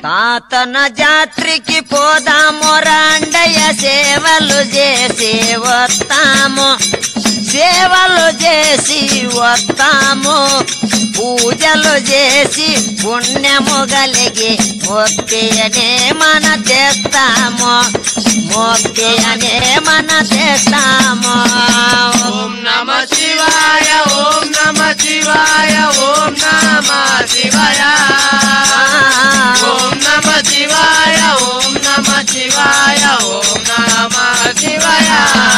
తాతన జాత్రికి పోదాము రాండయ్య సేవలు చేసి వస్తాము సేవలు చేసి వస్తాము పూజలు చేసి పుణ్యము కలిగి మొక్కి అనే మన చేస్తాము మొక్కి అనే మన చేస్తాము ఓం నమ శివాయ ఓం నమ శివాయ ఓం నమ శివాయ ఓం నమ శివాయ ఓం నమ శివాయ ఓం నమ శివాయ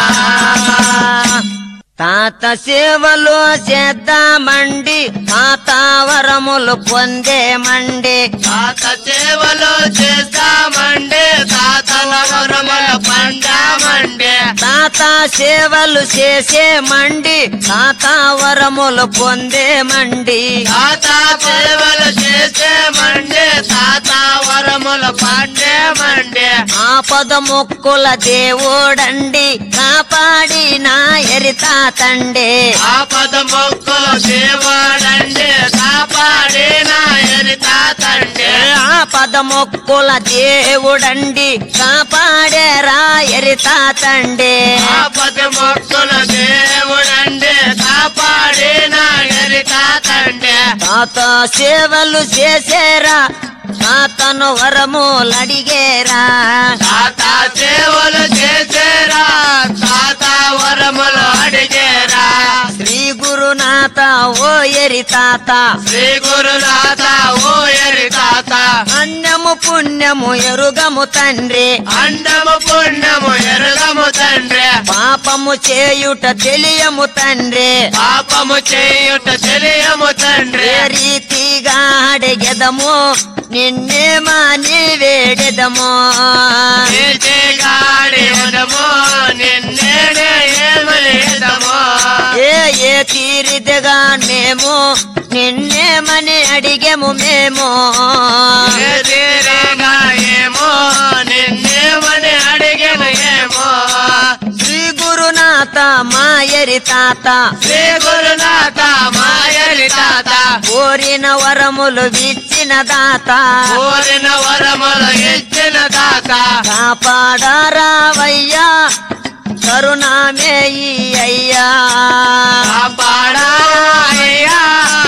తాత సేవలు చేద్దామండి తాతావరములు పొందేమండి తాత సేవలు చేస్తామండే తాతల వరముల పండామండే తాత సేవలు చేసేమండి తాతావరములు పొందేమండి తాత సేవలు చేసేమండే తాత వరముల పండేమండే ఆపద మొక్కుల దేవుడండి కాపాడి నా ఎరి తాతండే ఆపద మొక్కులు దేవాడండే కాపాడిన ఎరి తాతండే ఆపద మొక్కుల దేవుడండి కాపాడేరా ఎరి తాతండే ఆపద మొక్కులు దేవుడండే కాపాడిన ఎరి తాతండే తాత సేవలు చేసేరా తాతను వరములడిగేరా తాత సేవలు చేసేరా తాత వరములు అడిగేరా శ్రీ గురునాథ ఓ ఎరి తాత శ్రీ గురునాథ ఓ ఎరి తాత అన్నము పుణ్యము ఎరుగము తండ్రి అండము పుణ్యము ఎరుగము తండ్రి పాపము చేయుట తెలియము తండ్రి పాపము చేయుట తెలియము తండ్రి ఏ రీతిగా అడిగెదము నిన్నేమా నీ వేడెదము గాడిదము నిన్నేనే ఏమలేదము ఏ ఏ తీరిదిగా మేము నిన్నేమని అడిగెము మేము ఏ తీరేగా ఏమో నిన్నేమని అడిగిన ఏమో శ్రీ గురునాథ మాయరి తాత శ్రీ గురునాథ మాయలి తాత కోరిన వరములు విచ్చిన దాత కోరిన వరములు ఇచ్చిన తాత కాపాడారావయ్యా కరుణామేయి అయ్యా కాపాడాయ్యా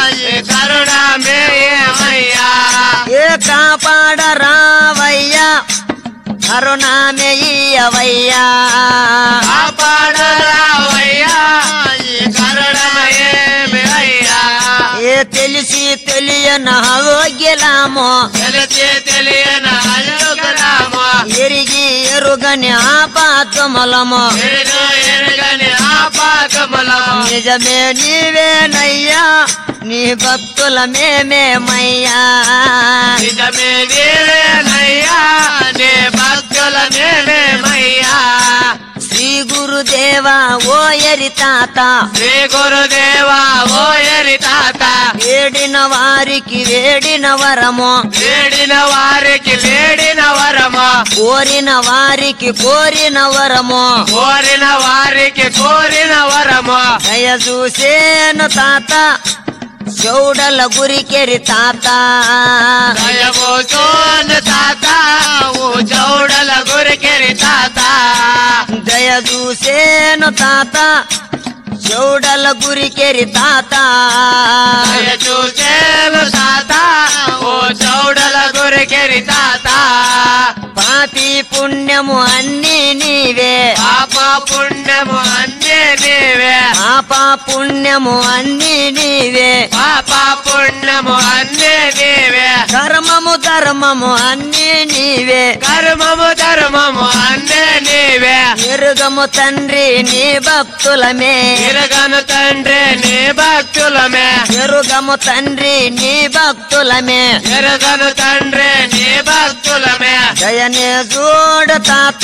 కరుణమేయమయ్యా ఏ కాపాడరావయ్యా కరుణామేయి అవయ్యా కాపాడరావయ్యా కరుణమయేమి అయ్యా ఏ తెలిసి తెలియన ఆరోగ్యలామో తెలిసి తెలియని అల్లుకురాము ఎరిగి ఎరుగని ఆపాతములము ఎరుగు ఎరుగని ఆపాకములము నిజమే నీవేనయ్యా నీ భక్తుల మేమేమయ్యా నిజమే నీవేనయ్యా నీ భక్తుల నేనేమయ్యా శ్రీ గురుదేవా ఓ ఎరి తాత శ్రీ గురుదేవా ఓ ఎరి తాత వేడిన వారికి వేడిన వరము వేడిన వారికి వేడిన వరము కోరిన వారికి కోరిన వరము కోరిన వారికి కోరిన వరము దయ చూసేను తాత చౌడల గురికెరి తాత దయము సోను తాత ఓ చౌడల గురికెరి తాత దయ చూసేను తాత చౌడల గురికెరి తాత దయ చూసేను తాత ఓ చౌడల గురికెరి తాత పాపి పుణ్యము అన్ని నీవే పాప పుణ్యము అన్నీ నీవే పాప పుణ్యము అన్ని నీవే పాప పుణ్యము అన్నీ నీవే కర్మము ధర్మము అన్ని నీవే కర్మము ధర్మము అన్నీ నీవే ఎరుగము తండ్రి నీ భక్తులమే తిరగను తండ్రి నీ భక్తులమే ఎరుగము తండ్రి నీ భక్తులమే తిరగను తండ్రి నీ భక్తులమే దయనే చూడు తాత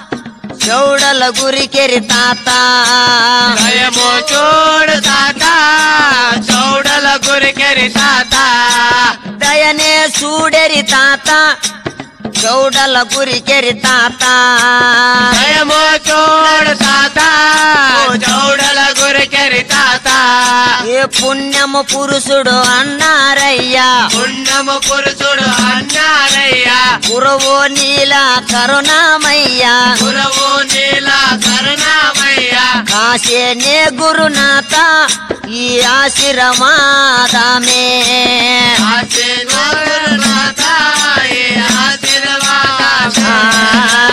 చౌడల గురికెరి తాత దయము చూడు తాత చౌడల గురికెరి తాత దయనే చూడెరి తాత చౌడల గురికెరి తాత దయము చూడు తాత చౌడల గురికెరి తాత ఏ పుణ్యము పురుషుడు అన్నారయ్యా పుణ్యము పురుషుడు అన్నారయ్యా గురువు నీల కరుణామయ్య గురువు నీల కరుణామయ్య కాశేనే గురునాథ ఈ ఆశీర్వాదమే ఆశీర్వాదమే